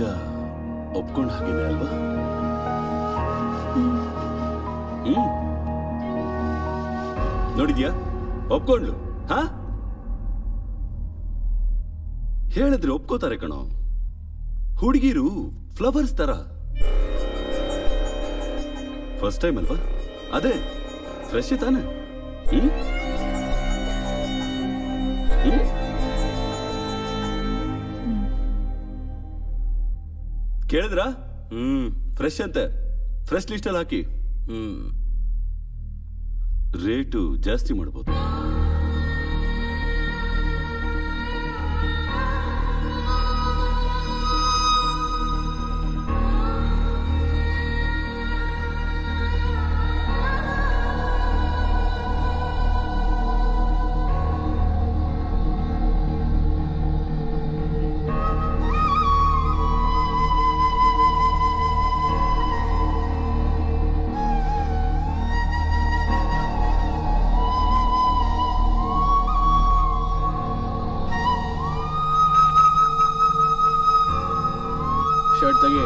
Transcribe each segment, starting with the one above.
ಈಗ ಒಪ್ಕೊಂಡ ಹಾಗೇನೆ ಅಲ್ವಾ ಹ್ಮ್ ನೋಡಿದ್ಯಾ ಒಪ್ಕೊಂಡ್ಲು ಹಾ ಹೇಳಿದ್ರೆ ಒಪ್ಕೋತಾರೆ ಕಣೋ ಹುಡುಗಿರು ಫ್ಲವರ್ಸ್ ತರ ಫಸ್ಟ್ ಟೈಮ್ ಅಲ್ವಾ ಅದೇ ಫ್ರೆಶ್ ತಾನೆ ಹ್ಮ್ ಹ್ಮ್ ಕೇಳಿದ್ರಾ ಹ್ಮ್ ಫ್ರೆಶ್ ಅಂತೆ ಫ್ರೆಶ್ ಲಿಸ್ಟಲ್ಲಿ ಹಾಕಿ ಹ್ಮ್ ರೇಟು ಜಾಸ್ತಿ ಮಾಡ್ಬೋದು ಶರ್ಟ್ ತೆಗಿ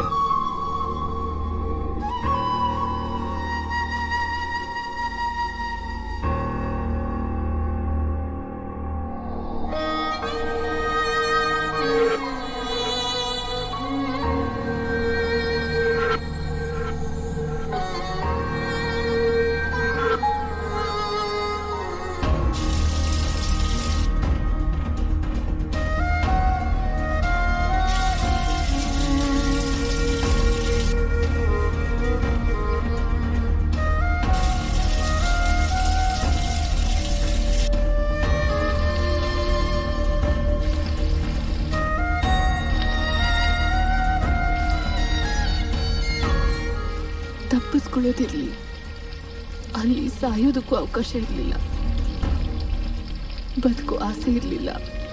ತಪ್ಪಿಸ್ಕೊಳ್ಳೋದಿರ್ಲಿ ಅಲ್ಲಿ ಸಾಯೋದಕ್ಕೂ ಅವಕಾಶ ಇರಲಿಲ್ಲ ಬದುಕು ಆಸೆ ಇರಲಿಲ್ಲ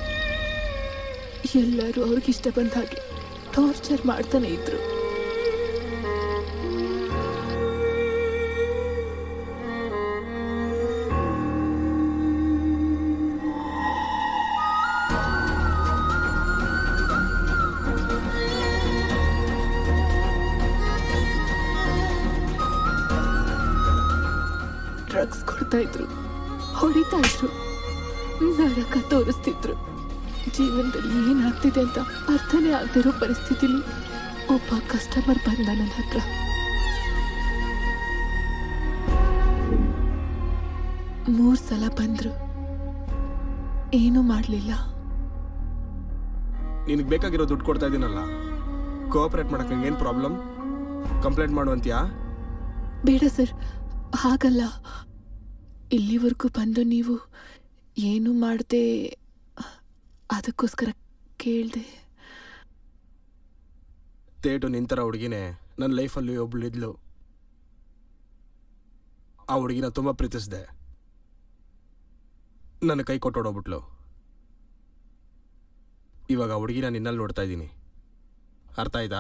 ಎಲ್ಲರೂ ಅವ್ರಿಗಿಷ್ಟ ಬಂದ ಹಾಗೆ ಟಾರ್ಚರ್ ಮಾಡ್ತಾನೆ ಇದ್ರು ಡ್ರಗ್ಸ್ ಕೊಡ್ತಾ ಇದ್ರು ಹೊಡಿತಾ ಇದ್ರು ನರಕ ತೋರಿಸ್ತಿದ್ರು ಜೀವನದಲ್ಲಿ ಏನಾಗ್ತಿದೆ ಅಂತ ಅರ್ಥನೇ ಆಗದಿರೋ ಪರಿಸ್ಥಿತಿಲಿ ಒಬ್ಬ ಕಸ್ಟಮರ್ ಬಂದ ನನ್ನ ಹತ್ರ ಮೂರ್ ಸಲ ಬಂದ್ರು ಏನೂ ಮಾಡ್ಲಿಲ್ಲ ನಿನಗೆ ಬೇಕಾಗಿರೋ ದುಡ್ಡು ಕೊಡ್ತಾ ಇದ್ದೀನಲ್ಲ ಕೋಆಪರೇಟ್ ಮಾಡಕ್ಕೆ ಏನು ಪ್ರಾಬ್ಲಮ್ ಕಂಪ್ಲೇಂಟ್ ಮಾಡುವಂತ್ಯಾ ಬೇಡ ಸರ್ ಹಾಗಲ್ಲ ಇಲ್ಲಿವರೆಗೂ ಬಂದು ನೀವು ಏನು ಮಾಡದೆ ಅದಕ್ಕೋಸ್ಕರ ಕೇಳಿದೆ ತೇಟು ನಿಂತರ ಹುಡುಗಿನೇ ನನ್ನ ಲೈಫಲ್ಲಿ ಒಬ್ಳು ಇದ್ಲು ಆ ಹುಡುಗಿನ ತುಂಬ ಪ್ರೀತಿಸಿದೆ ನನ್ನ ಕೈ ಕೊಟ್ಟೋಡೋಗ್ಬಿಟ್ಲು ಇವಾಗ ಆ ಹುಡುಗಿನ ನಿನ್ನಲ್ಲಿ ನೋಡ್ತಾ ಇದ್ದೀನಿ ಅರ್ಥ ಆಯ್ತಾ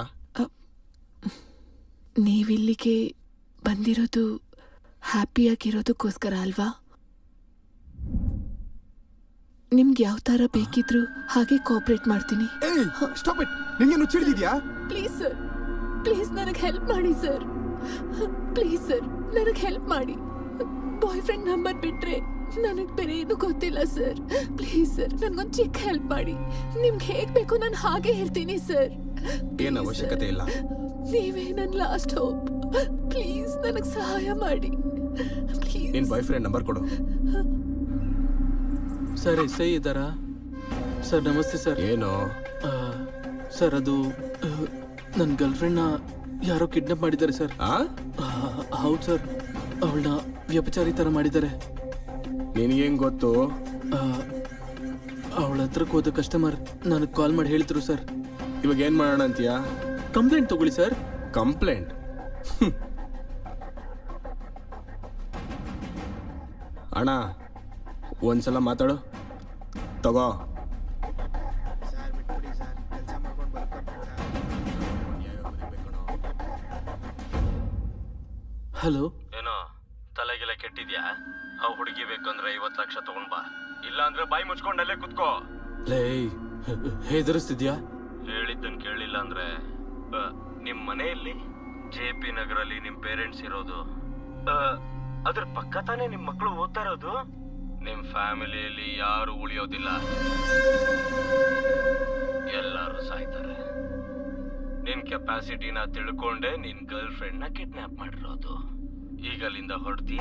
ನೀವಿಲ್ಲಿಗೆ ಬಂದಿರೋದು ಹ್ಯಾಪಿಯಾಗಿರೋದಕ್ಕೋಸ್ಕರ ಅಲ್ವಾ ನಿಮ್ಗೆ ಯಾವ ಥರ ಬೇಕಿದ್ರು ಹಾಗೆ ಕೋಆಪರೇಟ್ ಮಾಡ್ತೀನಿ ಸ್ಟಾಪ್ ಇಟ್ ನಿಂಗೇನು ಚಿಡಿದಿದ್ಯಾ ಪ್ಲೀಸ್ ಸರ್ ಪ್ಲೀಸ್ ನನಗೆ ಹೆಲ್ಪ್ ಮಾಡಿ ಸರ್ ಪ್ಲೀಸ್ ಸರ್ ನನಗೆ ಹೆಲ್ಪ್ ಮಾಡಿ ಬಾಯ್ ಫ್ರೆಂಡ್ ನಂಬರ್ ಬಿಟ್ರೆ ನನಗೆ ಬೇರೆ ಏನು ಗೊತ್ತಿಲ್ಲ ಸರ್ ಪ್ಲೀಸ್ ಸರ್ ನನಗೊಂದು ಚಿಕ್ಕ ಹೆಲ್ಪ್ ಮಾಡಿ ನಿಮ್ಗೆ ಹೇಗೆ ಬೇಕು ನಾನು ಹಾಗೆ ಹೇಳ್ತೀನಿ ಸರ್ ಏನು ಅವಶ್ಯಕತೆ ಇಲ್ಲ ನೀವೇ ನನ್ನ ಲಾಸ್ಟ್ ಹೋಪ್ ಪ್ಲೀಸ್ ನನಗೆ ಸಹಾಯ ಮಾಡಿ ಪ್ಲೀಸ್ ನಿನ್ನ ಬಾಯ್ ಫ್ರೆಂಡ್ ನಂಬರ್ ಕೊಡು ಸರ್ ಎಸ್ ಐ ಇದ್ದಾರಾ ಸರ್ ನಮಸ್ತೆ ಸರ್ ಏನು ಸರ್ ಅದು ನನ್ನ ಗರ್ಲ್ಫ್ರೆಂಡ್ನ ಯಾರೋ ಕಿಡ್ನಾಪ್ ಮಾಡಿದ್ದಾರೆ ಸರ್ ಹೌದು ಸರ್ ಅವಳನ್ನ ವ್ಯಪಚಾರಿ ಥರ ಮಾಡಿದ್ದಾರೆ ನಿನಗೇನು ಗೊತ್ತು ಅವಳ ಹತ್ರಕ್ಕೆ ಹೋದ ಕಸ್ಟಮರ್ ನನಗೆ ಕಾಲ್ ಮಾಡಿ ಹೇಳಿದ್ರು ಸರ್ ಇವಾಗ ಏನು ಮಾಡೋಣ ಅಂತೀಯಾ ಕಂಪ್ಲೇಂಟ್ ತಗೊಳ್ಳಿ ಸರ್ ಕಂಪ್ಲೇಂಟ್ ಅಣ್ಣ ಒಂದ್ಸಲ ಮಾತಾಡು ತಗೋ ಹಲೋ ಏನೋ ತಲೆಗೆಲ್ಲ ಕೆಟ್ಟಿದ್ಯಾ ಆ ಹುಡುಗಿ ಬೇಕಂದ್ರೆ ಐವತ್ತು ಲಕ್ಷ ತಗೊಂಡ್ ಬಾ ಇಲ್ಲ ಅಂದ್ರೆ ಬಾಯಿ ಮುಚ್ಕೊಂಡಲ್ಲೇ ಕುತ್ಕೋ ಲೇ ಹೆದರಿಸ್ತಿದ್ಯಾ ಹೇಳಿದ್ದನ್ ಕೇಳಿಲ್ಲ ಅಂದ್ರೆ ನಿಮ್ಮ ಮನೆಯಲ್ಲಿ ಜೆ ಪಿ ನಗರಲ್ಲಿ ನಿಮ್ಮ ಪೇರೆಂಟ್ಸ್ ಇರೋದು ಆ, ಅದ್ರ ಪಕ್ಕ ತಾನೇ ನಿಮ್ಮ ಮಕ್ಕಳು ಓದ್ತಾ ಇರೋದು ನಿಮ್ಮ ಫ್ಯಾಮಿಲಿಯಲ್ಲಿ ಯಾರು ಉಳಿಯೋದಿಲ್ಲ ಎಲ್ಲರೂ ಸಾಯ್ತಾರೆ ನಿನ್ ಕೆಪಾಸಿಟಿನ ತಿಳ್ಕೊಂಡೆ ನಿನ್ ಗರ್ಲ್ ಫ್ರೆಂಡ್ನ ಕಿಡ್ನಾಪ್ ಮಾಡಿರೋದು ಈಗ ಅಲ್ಲಿಂದ ಹೊರಡ್ತೀಯ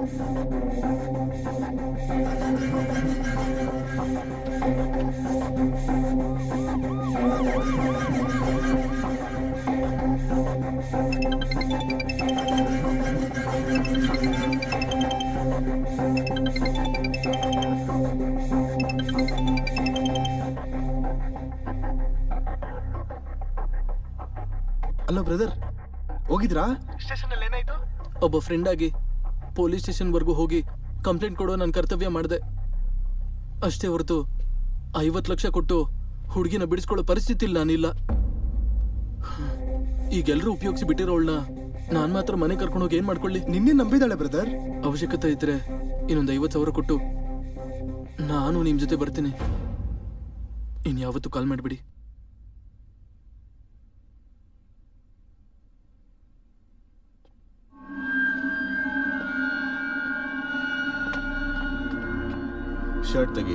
ಅಲ್ಲ ಬ್ರದರ್ ಹೋಗಿದ್ರಾ ಒಬ್ಬ ಫ್ರೆಂಡ್ ಆಗಿ ಪೊಲೀಸ್ ಸ್ಟೇಷನ್ವರೆಗೂ ಹೋಗಿ ಕಂಪ್ಲೇಂಟ್ ಕೊಡೋ ನನ್ನ ಕರ್ತವ್ಯ ಮಾಡಿದೆ ಅಷ್ಟೇ ಹೊರತು ಐವತ್ತು ಲಕ್ಷ ಕೊಟ್ಟು ಹುಡುಗಿನ ಬಿಡಿಸ್ಕೊಳ್ಳೋ ಪರಿಸ್ಥಿತಿ ಇಲ್ಲ ನಾನಿಲ್ಲ ಈಗೆಲ್ಲರೂ ಉಪಯೋಗಿಸಿ ಬಿಟ್ಟಿರೋಳ್ನ ನಾನು ಮಾತ್ರ ಮನೆ ಕರ್ಕೊಂಡೋಗಿ ಏನ್ ಮಾಡ್ಕೊಳ್ಳಿ ನಿನ್ನೆ ನಂಬಿದಾಳೆ ಬ್ರದರ್ ಅವಶ್ಯಕತೆ ಇದ್ರೆ ಇನ್ನೊಂದು ಐವತ್ತು ಸಾವಿರ ಕೊಟ್ಟು ನಾನು ನಿಮ್ ಜೊತೆ ಬರ್ತೀನಿ ಇನ್ಯಾವತ್ತೂ ಕಾಲ್ ಮಾಡಿಬಿಡಿ ಶರ್ಟ್ ತೆಗಿ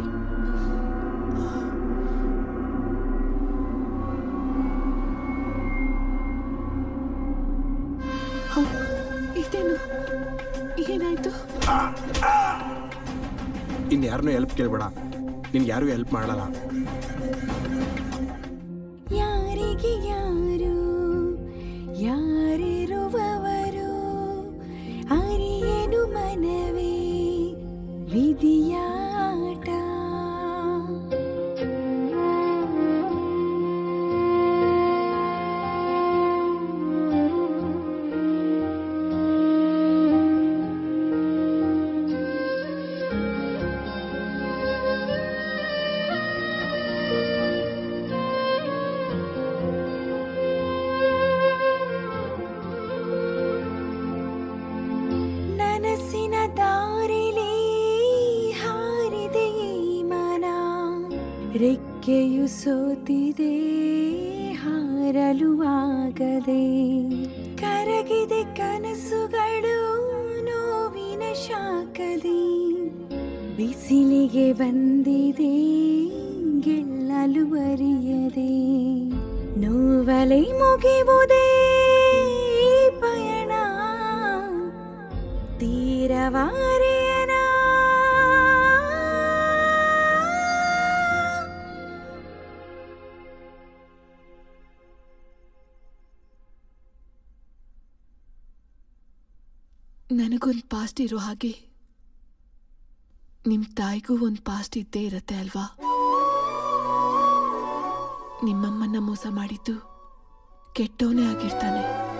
ಹೌ, ಇದೇನು ಏನಾಯ್ತು ಇನ್ಯಾರನ್ನೂ ಹೆಲ್ಪ್ ಕೇಳ್ಬೇಡ ನಿನ್ಗೆ ಯಾರು ಹೆಲ್ಪ್ ಮಾಡಲ್ಲ ಯಾರಿಗೆ ಯಾರು ಯಾರಿರುವವರು ಅರಿಯನು ಮನವೇ ವಿಧಿಯಾಟ ನನಸಿನ ದಾರಿಲಿ ಹಾರಿದೆ ಈ ಮನ ರೆಕ್ಕೆಯು ಸೋತಿದೆ ಹಾರಲು ಆಗದೆ ಕರಗಿದೆ ಕನಸುಗಳು ನೋವಿನ ಶಾಖದಿ ಬಿಸಿಲಿಗೆ ಬಂದಿದೆ ಗೆಲ್ಲಲು ಅರಿಯದೆ ನೋವಲೆ ಮುಗಿವುದೇ ಈ ಪಯಣ ತೀರವಾರಿಯನ ನನಗೊಂದು ಪಾಸ್ಟ್ ಇರೋ ಹಾಗೆ ನಿಮ್ಮ ತಾಯಿಗೂ ಒಂದು ಪಾಸ್ಟ್ ಇದ್ದೇ ಇರತ್ತೆ ಅಲ್ವಾ ನಿಮ್ಮಮ್ಮನ್ನ ಮೋಸ ಮಾಡಿದ್ದು ಕೆಟ್ಟವನೇ ಆಗಿರ್ತಾನೆ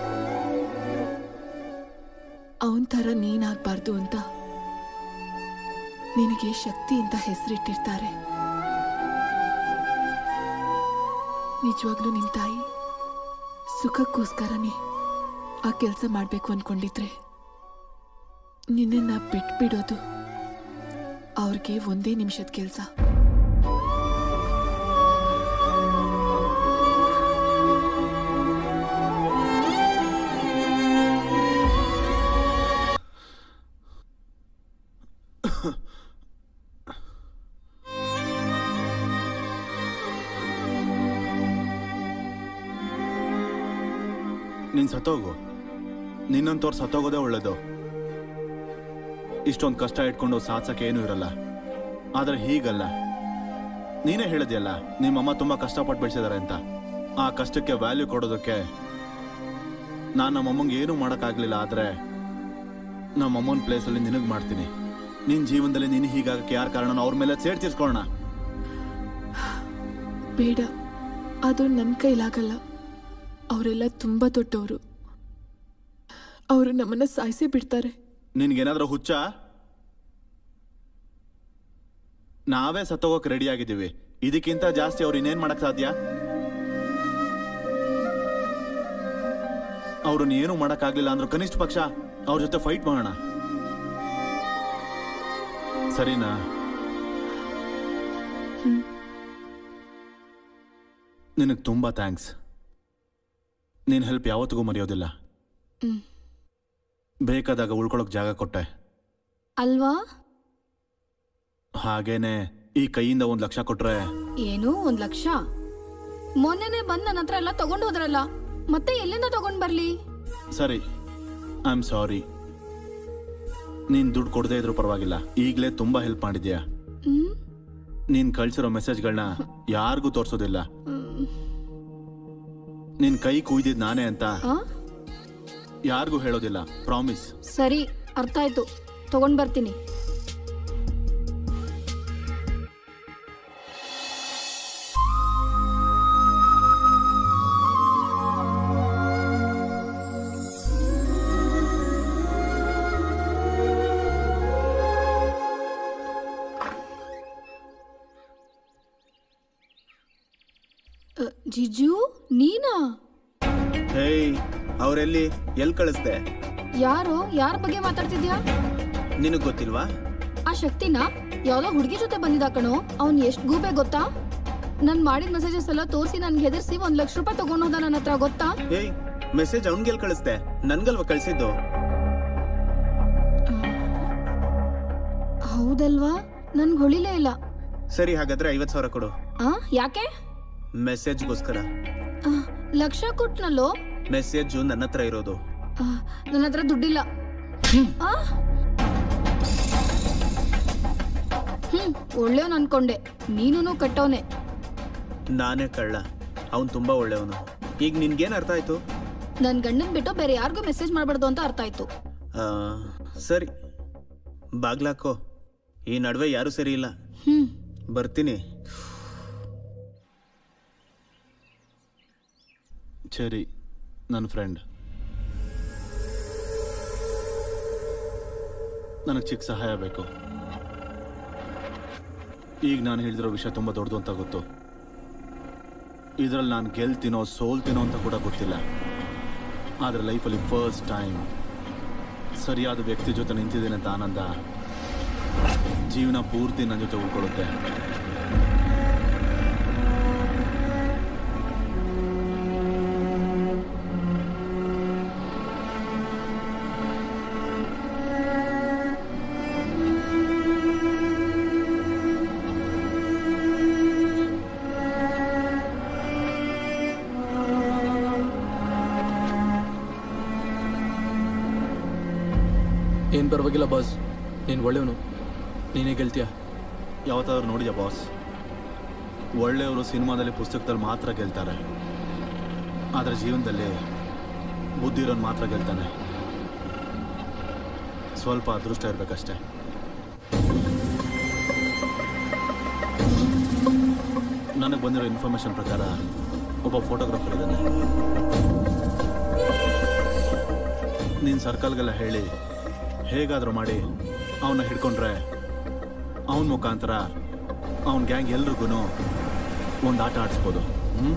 ಅವನ ಥರ ನೀನಾಗಬಾರ್ದು ಅಂತ ನಿನಗೆ ಶಕ್ತಿ ಅಂತ ಹೆಸರಿಟ್ಟಿರ್ತಾರೆ ನಿಜವಾಗ್ಲೂ ನಿನ್ನ ತಾಯಿ ಸುಖಕ್ಕೋಸ್ಕರನೇ ಆ ಕೆಲಸ ಮಾಡಬೇಕು ಅನ್ಕೊಂಡಿದ್ರೆ ನಿನ್ನನ್ನ ಬಿಟ್ಬಿಡೋದು ಅವ್ರಿಗೆ ಒಂದೇ ನಿಮಿಷದ ಕೆಲಸ ನೀನ್ ಸತ್ತೋಗು ನಿನ್ನಂತವ್ರು ಸತ್ತೋಗೋದೇ ಒಳ್ಳೇದು ಇಷ್ಟೊಂದು ಕಷ್ಟ ಇಟ್ಕೊಂಡು ಸಾಧ್ಸಕ್ಕೆ ಏನೂ ಇರಲ್ಲ ಆದ್ರೆ ಹೀಗಲ್ಲ ನೀನೇ ಹೇಳಿದ್ಯಲ್ಲ ನಿಮ್ಮಮ್ಮ ತುಂಬಾ ಕಷ್ಟಪಟ್ಟು ಬೆಳೆಸಿದಾರೆ ಅಂತ ಆ ಕಷ್ಟಕ್ಕೆ ವ್ಯಾಲ್ಯೂ ಕೊಡೋದಕ್ಕೆ ನಾನು ನಮ್ಮಮ್ಮಂಗೆ ಏನೂ ಮಾಡೋಕ್ಕಾಗಲಿಲ್ಲ ಆದ್ರೆ ನಮ್ಮಮ್ಮನ ಪ್ಲೇಸಲ್ಲಿ ನಿನಗೆ ಮಾಡ್ತೀನಿ ನಿನ್ನ ಜೀವನದಲ್ಲಿ ನೀನು ಹೀಗಾಗಕ್ಕೆ ಯಾರ ಕಾರಣ ಅವ್ರ ಮೇಲೆ ಸೇಡ್ ತೀರ್ಸ್ಕೊಳ್ಳೋಣ ಬೇಡ ಅದು ನನ್ನ ಕೈಲಾಗಲ್ಲ ಅವರೆಲ್ಲ ತುಂಬ ದೊಡ್ಡವರು ಅವರು ನಮ್ಮನ್ನ ಸಾಯಿಸೇ ಬಿಡ್ತಾರೆ ನಿನ್ಗೇನಾದ್ರೂ ಹುಚ್ಚ ನಾವೇ ಸತ್ತೋಗಕ್ ರೆಡಿ ಆಗಿದ್ದೀವಿ ಇದಕ್ಕಿಂತ ಜಾಸ್ತಿ ಅವ್ರು ಇನ್ನೇನ್ ಮಾಡಕ್ ಸಾಧ್ಯ ಅವ್ರನ್ನ ಏನು ಮಾಡಕ್ಕಾಗ್ಲಿಲ್ಲ ಅಂದ್ರೂ ಕನಿಷ್ಠ ಪಕ್ಷ ಅವ್ರ ಜೊತೆ ಫೈಟ್ ಮಾಡೋಣ ಸರಿನಾ ನಿನಗೆ ತುಂಬಾ ಥ್ಯಾಂಕ್ಸ್ ನಿನ್ನ ಹೆಲ್ಪ್ ಯಾವತ್ತಿಗೂ ಮರೆಯೋದಿಲ್ಲ ಹ್ಮ್. ಬೇಕಾದಾಗ ಉಳ್ಕೊಳಕ್ ಜಾಗ ಕೊಟ್ಟೆ ಅಲ್ವಾ ಹಾಗೇನೆ ಈ ಕೈಯಿಂದ ಒಂದು ಲಕ್ಷ ಕೊಟ್ರೆ ಏನು ಒಂದ್ ಲಕ್ಷ ಮೊನ್ನೆನೆ ಬಂದ್ ನನ್ನ ಹತ್ರ ಎಲ್ಲ ತಗೊಂಡ್ ಹೋದ್ರಲ್ಲ ಮತ್ತೆ ಎಲ್ಲಿಂದ ತಗೊಂಡ್ ಬರ್ಲಿ ಸರಿ ಐ ಆಮ್ ಸಾರಿ ನೀನ್ ದುಡ್ಡು ಕೊಡದೇ ಇದ್ರೂ ಪರವಾಗಿಲ್ಲ ಈಗಲೇ ತುಂಬಾ ಹೆಲ್ಪ್ ಮಾಡಿದ್ಯಾ ಹ್ಮ್ ನೀನ್ ಕಳ್ಸಿರೋ ಮೆಸೇಜ್ಗಳನ್ನ ಯಾರಿಗೂ ತೋರ್ಸೋದಿಲ್ಲ ಹ್ಮ್. ನಿನ್ ಕೈ ಕುಯ್ದಿದ್ ನಾನೇ ಅಂತ ಆ? ಯಾರಿಗೂ ಹೇಳೋದಿಲ್ಲ ಪ್ರಾಮಿಸ್ ಸರಿ ಅರ್ಥ ಆಯ್ತು ತಗೊಂಡ್ ಬರ್ತೀನಿ ಅ, ಜಿಜು ನೀನಾ ಹೇಯ್ ಅವರೆಲ್ಲಿ ಎಲ್ಲಿ ಕಳಿಸ್ದೆ ಯಾರು ಯಾರ ಬಗ್ಗೆ ಮಾತಾಡ್ತಿದ್ಯಾ ನಿನಗೆ ಗೊತ್ತಿಲ್ವಾ ಆ ಶಕ್ತಿನ ಯಾವ್ದೋ ಹುಡುಗಿ ಜೊತೆ ಬಂದಿದ್ದ ಕಣೋ ಅವ್ನ್ ಎಷ್ಟ್ ಗೂಬೆ ಗೊತ್ತಾ ನನ್ ಮಾಡಿದ ಮೆಸೇಜಸ್ ಎಲ್ಲ ತೋರಿಸಿ ನನ್ಗೆ ಹೆದರ್ಸಿ ಒಂದ್ ಲಕ್ಷ ರೂಪಾಯಿ ತಗೊಂಡೋದ ನನ್ನ ಹತ್ರ ಗೊತ್ತಾ ಹೇಯ್ ಮೆಸೇಜ್ ಅವ್ನಿಗೆಲ್ಲಿ ಕಳಿಸ್ದೆ ನನ್ಗಲ್ವಾ ಕಳಿಸಿದ್ದು ಹೌದಲ್ವಾ ನನ್ಗೆ ಹೊಳಿಲೇ ಇಲ್ಲ ಸರಿ ಹಾಗಾದ್ರೆ ಐವತ್ತು ಸಾವಿರ ಕೊಡು ಆ ಯಾಕೆ ಮೆಸೇಜ್ಗೋಸ್ಕರ ಆ, ಲಕ್ಷ ಕೊಟ್ನಲ್ಲೋ ಮೆಸೇಜು ನನ್ನ ಹತ್ರ ಇರೋದು ಆ, ನನ್ನ ಹತ್ರ ದುಡ್ಡಿಲ್ಲ ಆ? ಹ್ಮ್ ಒಳ್ಳೆಯವನ್ ಅನ್ಕೊಂಡೆ ನೀನು ಕಟ್ಟವನೆ ನಾನೇ ಕಳ್ಳ ಅವನು ತುಂಬಾ ಒಳ್ಳೆಯವನು ಈಗ ನಿನ್ಗೇನ್ ಅರ್ಥ ಆಯ್ತು ನನ್ ಗಂಡನ್ ಬಿಟ್ಟು ಬೇರೆ ಯಾರಿಗೂ ಮೆಸೇಜ್ ಮಾಡ್ಬಾರ್ದು ಅಂತ ಅರ್ಥ ಆಯ್ತು ಆ, ಸರಿ ಬಾಗ್ಲಾಕೋ ಈ ನಡುವೆ ಯಾರು ಸರಿ ಇಲ್ಲ ಹ್ಮ್ ಬರ್ತೀನಿ ಸರಿ ನನ್ನ ಫ್ರೆಂಡ್ ನನಗೆ ಚಿಕ್ಕ ಸಹಾಯ ಬೇಕು ಈಗ ನಾನು ಹೇಳಿದಿರೋ ವಿಷಯ ತುಂಬ ದೊಡ್ಡದು ಅಂತ ಗೊತ್ತು ಇದರಲ್ಲಿ ನಾನು ಗೆಲ್ತೀನೋ ಸೋಲ್ತೀನೋ ಅಂತ ಕೂಡ ಗೊತ್ತಿಲ್ಲ ಆದರೆ ಲೈಫಲ್ಲಿ ಫಸ್ಟ್ ಟೈಮ್ ಸರಿಯಾದ ವ್ಯಕ್ತಿ ಜೊತೆ ನಿಂತಿದ್ದೇನೆ ಅಂತ ಆನಂದ ಜೀವನ ಪೂರ್ತಿ ನನ್ನ ಜೊತೆ ಉಳ್ಕೊಳ್ಳುತ್ತೆ ಏನ್ ಪರವಾಗಿಲ್ಲ ಬಾಸ್ ನೀನ್ ಒಳ್ಳೆಯವನು ನೀನೇ ಗೆಲ್ತೀಯ ಯಾವತ್ತಾದ್ರೂ ನೋಡಿದ್ಯಾ ಬಾಸ್ ಒಳ್ಳೆಯವರು ಸಿನಿಮಾದಲ್ಲಿ ಪುಸ್ತಕದಲ್ಲಿ ಮಾತ್ರ ಗೆಲ್ತಾರೆ ಆದರೆ ಜೀವನದಲ್ಲಿ ಬುದ್ಧಿ ಇರೋನು ಮಾತ್ರ ಗೆಲ್ತಾನೆ ಸ್ವಲ್ಪ ಅದೃಷ್ಟ ಇರಬೇಕಷ್ಟೇ ನನಗೆ ಬಂದಿರೋ ಇನ್ಫಾರ್ಮೇಶನ್ ಪ್ರಕಾರ ಒಬ್ಬ ಫೋಟೋಗ್ರಾಫರ್ ಇದ್ದಾನೆ ನೀನು ಸರ್ಕಲ್ಗೆಲ್ಲ ಹೇಳಿ ಹೇಗಾದರೂ ಮಾಡಿ ಅವನ್ನ ಹಿಡ್ಕೊಂಡ್ರೆ ಅವನ ಮುಖಾಂತರ ಅವನ ಗ್ಯಾಂಗ್ ಎಲ್ರಿಗೂ ಒಂದು ಆಟ ಆಡಿಸ್ಬೋದು ಹ್ಞೂ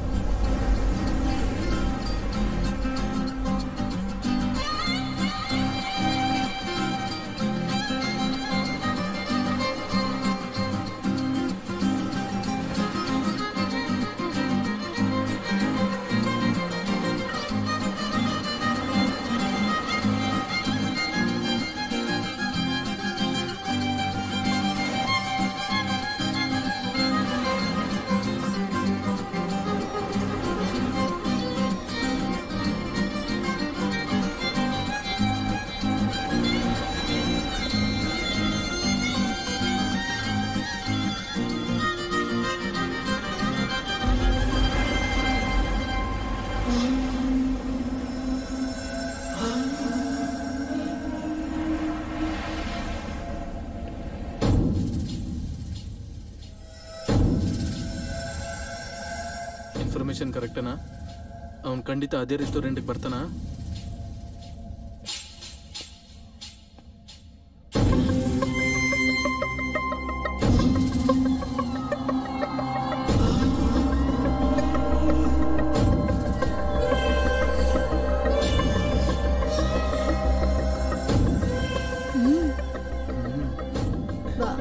ಇನ್ಫಾರ್ಮೇಶನ್ ಕರೆಕ್ಟನಾ ಅವ್ನು ಖಂಡಿತ ಅದೇ ರೆಸ್ಟೋರೆಂಟ್ಗೆ ಬರ್ತಾನಾ ಬಾ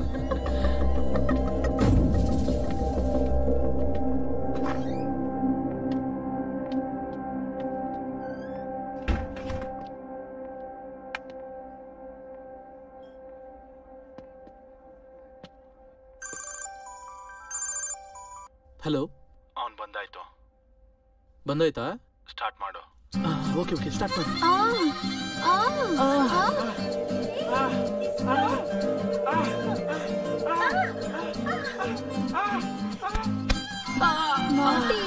ಹಲೋ ಅವ್ನು ಬಂದಾಯ್ತು ಬಂದಾಯ್ತಾ ಸ್ಟಾರ್ಟ್ ಮಾಡು ಓಕೆ ಓಕೆ ಸ್ಟಾರ್ಟ್ ಮಾಡಿ ಆ ಆ ಆ ಮಾರ್ಟಿ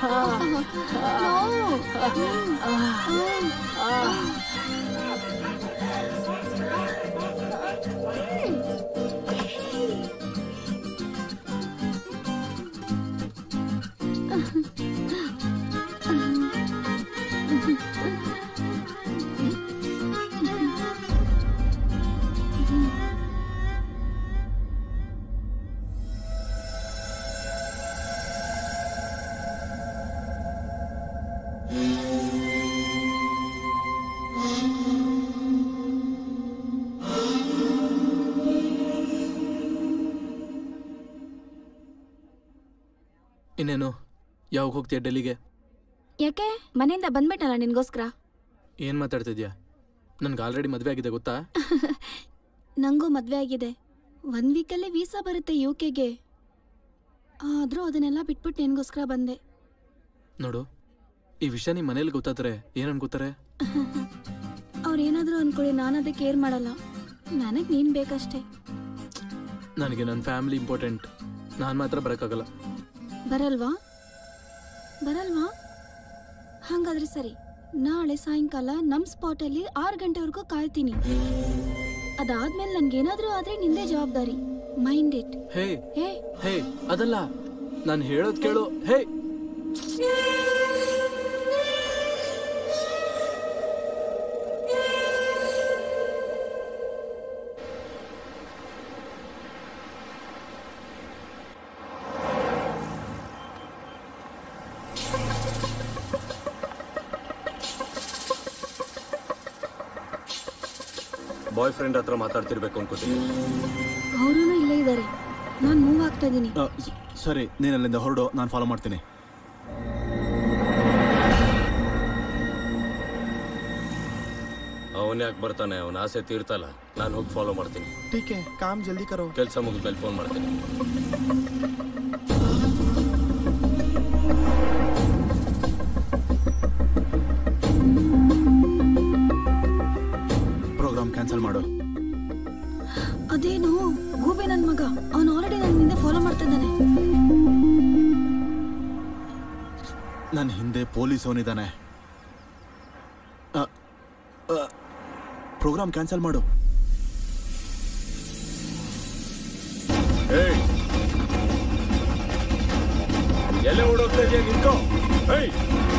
ಇನ್ನೇನು ಯಾವಾಗ ಹೋಗ್ತೀಯ ಡೆಲ್ಲಿಗೆ ಯಾಕೆ ಮನೆಯಿಂದ ಬಂದ್ಬಿಟ್ಟಲ್ಲ ನಿನ್ಗೋಸ್ಕರ ಏನು ಮಾತಾಡ್ತಿದ್ಯಾ ನನ್ಗೆ ಆಲ್ರೆಡಿ ಮದುವೆ ಆಗಿದೆ ಗೊತ್ತಾ ನಂಗೂ ಮದ್ವೆ ಆಗಿದೆ ಒಂದ್ ವೀಕಲ್ಲೇ ವೀಸಾ ಬರುತ್ತೆ ಯು ಕೆಗೆ ಆದ್ರೂ ಅದನ್ನೆಲ್ಲ ಬಿಟ್ಬಿಟ್ಟು ನಿನ್ಗೋಸ್ಕರ ಬಂದೆ ನೋಡು ಈ ವಿಷಯ ನಿಮ್ಮ ಮನೇಲಿ ಗೊತ್ತಾದ್ರೆ ಏನು ಅನ್ಕೋತಾರೆ ಅವ್ರೇನಾದ್ರೂ ಅನ್ಕೊಳ್ಳಿ ನಾನು ಅದಕ್ಕೆ ಕೇರ್ ಮಾಡಲ್ಲ ನನಗ್ ನೀನ್ ಬೇಕಷ್ಟೇ ನನಗೆ ನನ್ನ ಫ್ಯಾಮಿಲಿ ಇಂಪಾರ್ಟೆಂಟ್ ನಾನು ಮಾತ್ರ ಬರೋಕ್ಕಾಗಲ್ಲ ಬರಲ್ವಾ ಬರಲ್ವಾ ಹಂಗಾದ್ರೆ ಸರಿ ನಾಳೆ ಸಾಯಂಕಾಲ ನಮ್ ಸ್ಪಾಟಲ್ಲಿ ಆರು ಗಂಟೆವರೆಗೂ ಕಾಯ್ತೀನಿ ಅದಾದ್ಮೇಲೆ ನನ್ಗೇನಾದ್ರೂ ಆದ್ರೆ ನಿಂದೇ ಜವಾಬ್ದಾರಿ ಮೈಂಡ್ ಇಟ್ ಹೇ ಹೇ ಹೇ ಅದಲ್ಲ ನಾನು ಹೇಳೋದು ಕೇಳು ಹೇ ಬಾಯ್ ಫ್ರೆಂಡ್ ಹತ್ರ ಮಾತಾಡ್ತಿರ್ಬೇಕು ಅನ್ಕೋತೀನಿ ಅವರೂ ಇಲ್ಲೇ ಇದ್ದಾರೆ ನಾನು ಮೂವ್ ಆಗ್ತಾ ಇದೀನಿ ಆ, ಸ- ಸರಿ ನೀನು ಅಲ್ಲಿಂದ ಹೊರಡು ನಾನು ಫಾಲೋ ಮಾಡ್ತೀನಿ ಅವನ್ ಯಾಕೆ ಬರ್ತಾನೆ ಅವನ ಆಸೆ ತೀರ್ತಲ್ಲ ನಾನು ಹೋಗಿ ಫಾಲೋ ಮಾಡ್ತೀನಿ ठीक है काम जल्दी करो ಕೆಲಸ ಮುಗಿದ್ಮೇಲೆ ಫೋನ್ ಮಾಡ್ತೀನಿ ಪ್ರೋಗ್ರಾಮ್ ಕ್ಯಾನ್ಸಲ್ ಮಾಡು ಅದೇನು ಗೂಬೆ ನನ್ ಮಗ ಅವನು ಆಲ್ರೆಡಿ ನನ್ನ ಹಿಂದೆ ಫಾಲೋ ಮಾಡ್ತಾ ಇದ್ದಾನೆ ನನ್ನ ಹಿಂದೆ ಪೊಲೀಸ್ ಅವನಿದ್ದಾನೆ ಪ್ರೋಗ್ರಾಮ್ ಕ್ಯಾನ್ಸಲ್ ಮಾಡು ಏಯ್ ಎಲ್ಲೇ ಓಡೋಗ್ತಾ ಇದೆಯಾ ನಿಂತ್ಕೋ ಏಯ್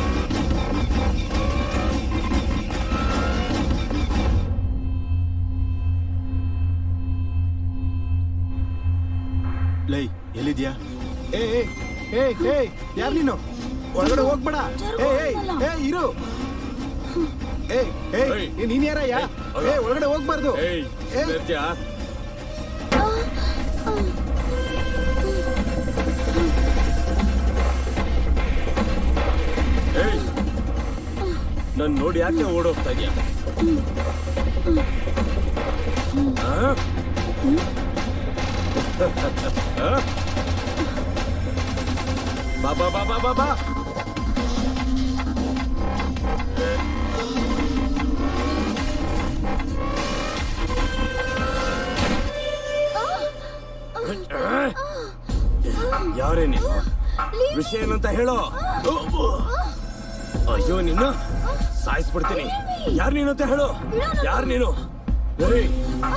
ಲೈ ಎಲ್ಲಿದ್ಯಾ ಏ ಏ ಏ ಏ ಯಾರು ನೀನು ಒಳಗಡೆ ಹೋಗ್ಬೇಡ ಏ ಏ ಏ ಇರು ಏ ಏ ಏಯ್. ಏ, ನೀನ್ ಯಾರಯ್ಯ ಏ ಒಳಗಡೆ ಹೋಗ್ಬಾರ್ದು ಏಯ್ ಏ. ಬರ್ತ್ಯಾ ಏಯ್ ನನ್ ನೋಡಿ ಯಾಕೆ ಓಡೋಗ್ತಾ ಇದೆಯಾ ಬಾ ಬಾ ಬಾ ಬಾ ಬಾ ಬಾ ಯಾರೇ ನೀನು ವಿಷಯ ಏನಂತ ಹೇಳೋ ಅಯ್ಯೋ ನಿನ್ನ ಸಾಯಿಸ್ಬಿಡ್ತೀನಿ ಯಾರು ನೀನು ಅಂತ ಹೇಳು ಯಾರು ನೀನು ಏಯ್!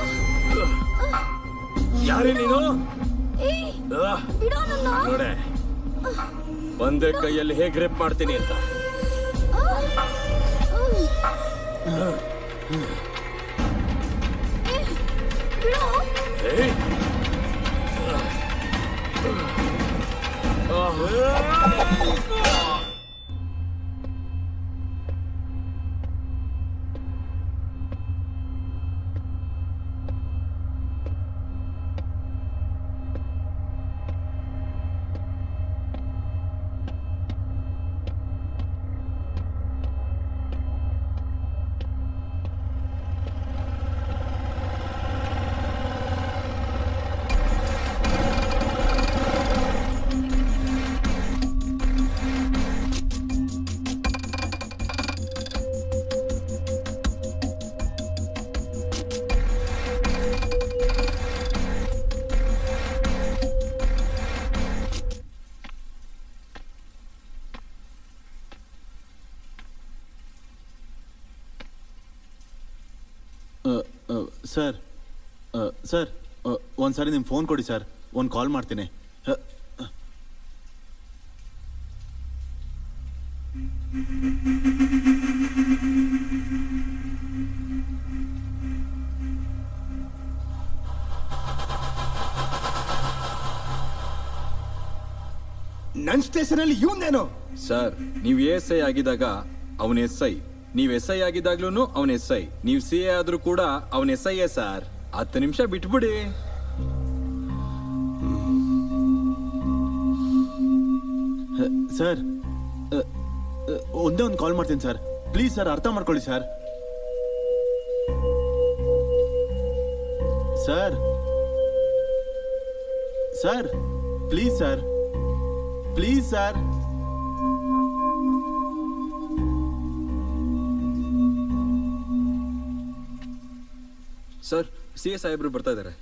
ಯಾರೇ ನೀನು ಆ, ನೋಡೆ ಒಂದೇ ಕೈಯಲ್ಲಿ ಹೇಗೆ ರೇಪ್ ಮಾಡ್ತೀನಿ ಅಂತ ಏಯ್! ಸರ್ ಸರ್ ಒಂದು ಸಾರಿ ನಿಮ್ಮ ಫೋನ್ ಕೊಡಿ ಸರ್ ಒಂದು ಕಾಲ್ ಮಾಡ್ತೀನಿ ಅ, ಅ. ನನ್ ಸ್ಟೇಷನ್ ಅಲ್ಲಿ ಇವ್ನೇನು ಸರ್ ನೀವು ಎಸ್ ಐ ಆಗಿದ್ದಾಗ ಅವನ ಎಸ್ ಐ ನೀವು ಎಸ್ ಐ ಆಗಿದ್ದಾಗ್ಲೂ ಅವನ ಎಸ್ ಐ ನೀವು ಸಿ ಎ ಆದ್ರೂ ಕೂಡ ಅವನ ಎಸ್ ಐ ಎ ಸರ್ ಹತ್ತು ನಿಮಿಷ ಬಿಟ್ಬಿಡಿ ಅ, ಸರ್ ಅ, ಅ, ಒಂದೇ ಒಂದು ಕಾಲ್ ಮಾಡ್ತೀನಿ ಸರ್ ಪ್ಲೀಸ್ ಸರ್ ಅರ್ಥ ಮಾಡ್ಕೊಳ್ಳಿ sir sir sir please sir please sir sir C A ಸಾಹೇಬ್ರು ಬರ್ತಾ ಇದಾರೆ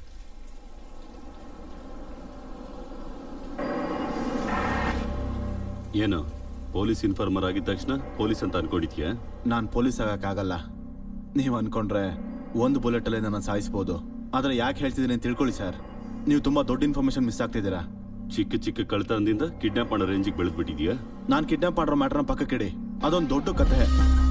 ಏನು ಪೊಲೀಸ್ ಇನ್ಫಾರ್ಮರ್ ಆಗಿದ ತಕ್ಷಣ ಪೊಲೀಸ್ ಅಂತ ಅನ್ಕೊಂಡಿದ್ಯಾ ನಾನು ಪೊಲೀಸ್ ಆಗಕ್ಕಾಗಲ್ಲ ನೀವು ಅನ್ಕೊಂಡ್ರೆ ಒಂದು ಬುಲೆಟಲ್ಲೇ ನನ್ನ ಸಾಯಿಸ್ಬೋದು ಆದರೆ ಯಾಕೆ ಹೇಳ್ತಿದ್ದೀನಿ ಅಂತ ತಿಳ್ಕೊಳ್ಳಿ ಸರ್ ನೀವು ತುಂಬ ದೊಡ್ಡ ಇನ್ಫಾರ್ಮೇಶನ್ ಮಿಸ್ ಆಗ್ತಿದ್ದೀರಾ ಚಿಕ್ಕ ಚಿಕ್ಕ ಕಳ್ತನದಿಂದ ಕಿಡ್ನಾಪ್ ಮಾಡೋ ರೇಂಜಿಗೆ ಬೆಳೆದ್ಬಿಟ್ಟಿದ್ಯಾ ನಾನು ಕಿಡ್ನಾಪ್ ಮಾಡಿರೋ ಮ್ಯಾಟ್ರನ್ನ ಪಕ್ಕಕ್ಕಿಡಿ ಅದೊಂದು ದೊಡ್ಡ ಕಥೆ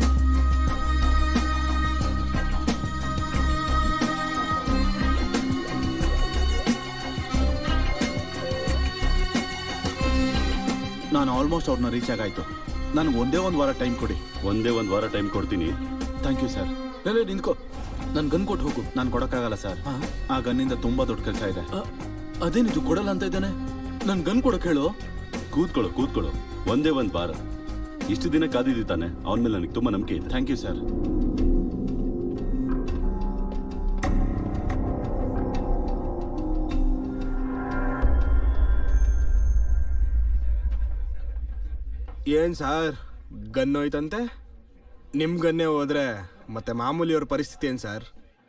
ನಾನು ಆಲ್ಮೋಸ್ಟ್ ಅವ್ರನ್ನ ರೀಚ್ ಆಗಾಯ್ತು ನನಗೆ ಒಂದೇ ಒಂದು ವಾರ ಟೈಮ್ ಕೊಡಿ ಒಂದೇ ಒಂದು ವಾರ ಟೈಮ್ ಕೊಡ್ತೀನಿ ಥ್ಯಾಂಕ್ ಯು ಸರ್ ಲೇ ನಿಂತ್ಕೋ ನನ್ ಗನ್ ಕೊಟ್ಟು ಹೋಗು ನಾನು ಕೊಡೋಕ್ಕಾಗಲ್ಲ ಸರ್ ಆ ಗನ್ನಿಂದ ತುಂಬ ದೊಡ್ಡ ಕೆಲಸ ಇದೆ ಅ, ಅದೇನಿದು ಕೊಡಲ್ಲ ಅಂತ ಇದ್ದಾನೆ ನನ್ ಗನ್ ಕೊಡಕ್ ಹೇಳು ಕೂತ್ಕೊಳ್ಳೋ ಕೂತ್ಕೊಳ್ಳೋ ಒಂದೇ ಒಂದು ವಾರ ಇಷ್ಟು ದಿನ ಕಾದಿದ್ದಿ ತಾನೆ ಅವನ ಮೇಲೆ ನನಗೆ ತುಂಬಾ ನಂಬಿಕೆ ಇದೆ ಥ್ಯಾಂಕ್ ಯು ಸರ್ ಏನ್ ಸಾರ್ ಗನ್ ಹೋಯ್ತಂತೆ ನಿಮ್ ಗನ್ನೇ ಹೋದ್ರೆ ಮತ್ತೆ ಮಾಮೂಲಿ ಅವ್ರ ಪರಿಸ್ಥಿತಿ ಏನ್ ಸರ್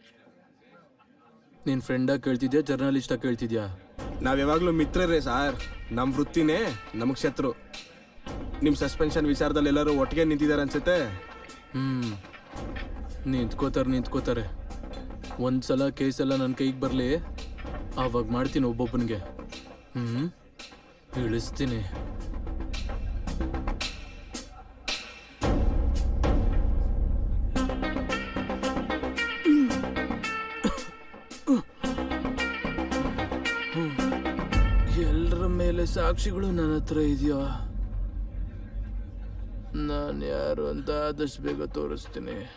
ನಿನ್ ಫ್ರೆಂಡಾಗಿ ಕೇಳ್ತಿದ್ಯಾ ಜರ್ನಲಿಸ್ಟಾಗಿ ಕೇಳ್ತಿದ್ಯಾ ನಾವ್ ಯಾವಾಗ್ಲೂ ಮಿತ್ರರೇ ಸಾರ್ ನಮ್ ವೃತ್ತಿನೇ ನಮಗ್ ಶತ್ರು ನಿಮ್ ಸಸ್ಪೆನ್ಷನ್ ವಿಚಾರದಲ್ಲಿ ಎಲ್ಲರೂ ಒಟ್ಟಿಗೆ ನಿಂತಿದ್ದಾರೆ ಅನ್ಸುತ್ತೆ ಹ್ಮ್ ನಿಂತ್ಕೋತಾರೆ ನಿಂತ್ಕೋತಾರೆ ಒಂದ್ಸಲ ಕೇಸೆಲ್ಲ ನನ್ನ ಕೈಗೆ ಬರಲಿ ಆವಾಗ ಮಾಡ್ತೀನಿ ಒಬ್ಬೊಬ್ಬನಿಗೆ ಹ್ಮ್ ಇಳಿಸ್ತೀನಿ ಎಲ್ಲರ ಮೇಲೆ ಸಾಕ್ಷಿಗಳು ನನ್ನ ಹತ್ರ ಇದೆಯಾ ನಾನು ಯಾರು ಅಂತ ಆದಷ್ಟು ಬೇಗ ತೋರಿಸ್ತೀನಿ